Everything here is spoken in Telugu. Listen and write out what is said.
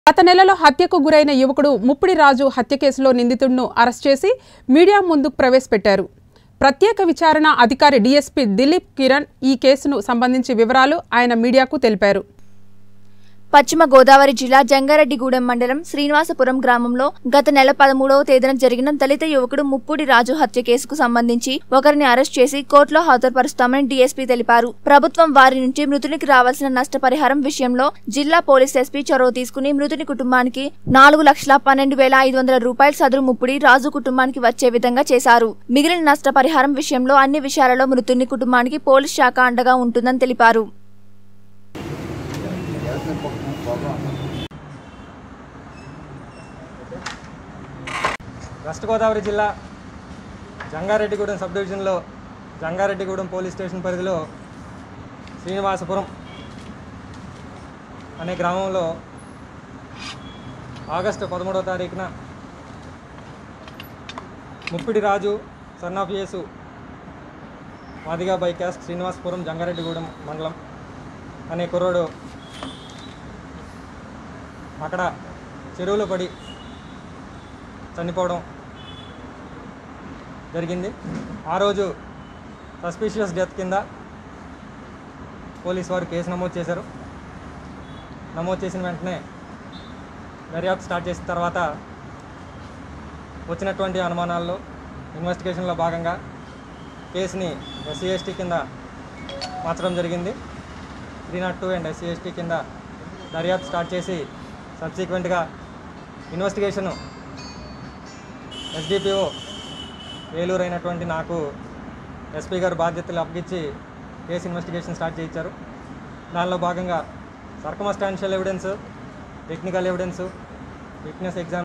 గత నెలలో హత్యకు గురైన యువకుడు ముప్పిడి రాజు హత్య కేసులో నిందితుడిను అరెస్ట్ చేసి మీడియా ముందుకు ప్రవేశపెట్టారు ప్రత్యేక విచారణ అధికారి డీఎస్పీ దిలీప్ కిరణ్ ఈ కేసును సంబంధించి వివరాలు ఆయన మీడియాకు తెలిపారు పశ్చిమ గోదావరి జిల్లా జంగారెడ్డిగూడెం మండలం శ్రీనివాసపురం గ్రామంలో గత నెల పదమూడవ తేదీన జరిగిన దళిత యువకుడు ముప్పుడి రాజు హత్య కేసుకు సంబంధించి ఒకరిని అరెస్ట్ చేసి కోర్టులో హాజరుపరుస్తామని డీఎస్పీ తెలిపారు ప్రభుత్వం వారి నుంచి మృతునికి రావాల్సిన నష్టపరిహారం విషయంలో జిల్లా పోలీస్ ఎస్పీ చొరవ తీసుకుని మృతుని కుటుంబానికి నాలుగు లక్షల పన్నెండు వేల ఐదు వందల రూపాయల సదురు ముప్పుడి రాజు కుటుంబానికి వచ్చే విధంగా చేశారు మిగిలిన నష్టపరిహారం విషయంలో అన్ని విషయాలలో మృతుని కుటుంబానికి పోలీస్ శాఖ అండగా ఉంటుందని తెలిపారు వెస్ట్ గోదావరి జిల్లా జంగారెడ్డిగూడెం సబ్ డివిజన్లో జంగారెడ్డిగూడెం పోలీస్ స్టేషన్ పరిధిలో శ్రీనివాసపురం అనే గ్రామంలో ఆగస్టు పదమూడవ తారీఖున Muppidi Raju son of Yesu Madiga by caste Srinivasapuram Jangareddygudem మండలం అనే కుర్రోడు అక్కడ చెరువులో పడి చనిపోవడం జరిగింది ఆ రోజు సస్పీషియస్ డెత్ కింద పోలీస్ వారు కేసు నమోదు చేశారు నమోదు చేసిన వెంటనే దర్యాప్తు స్టార్ట్ చేసిన తర్వాత వచ్చినటువంటి అనుమానాల్లో ఇన్వెస్టిగేషన్లో భాగంగా కేసుని ఎస్సీ ఎస్టీ కింద మార్చడం జరిగింది three not two and SC ST కింద దర్యాప్తు స్టార్ట్ చేసి సబ్సిక్వెంట్గా ఇన్వెస్టిగేషను ఎస్డిపిఓ ఏలూరు అయినటువంటి నాకు ఎస్పీ గారు బాధ్యతలు అప్పగించి కేసు ఇన్వెస్టిగేషన్ స్టార్ట్ చేయించారు దానిలో భాగంగా circumstantial evidence technical evidence witness exam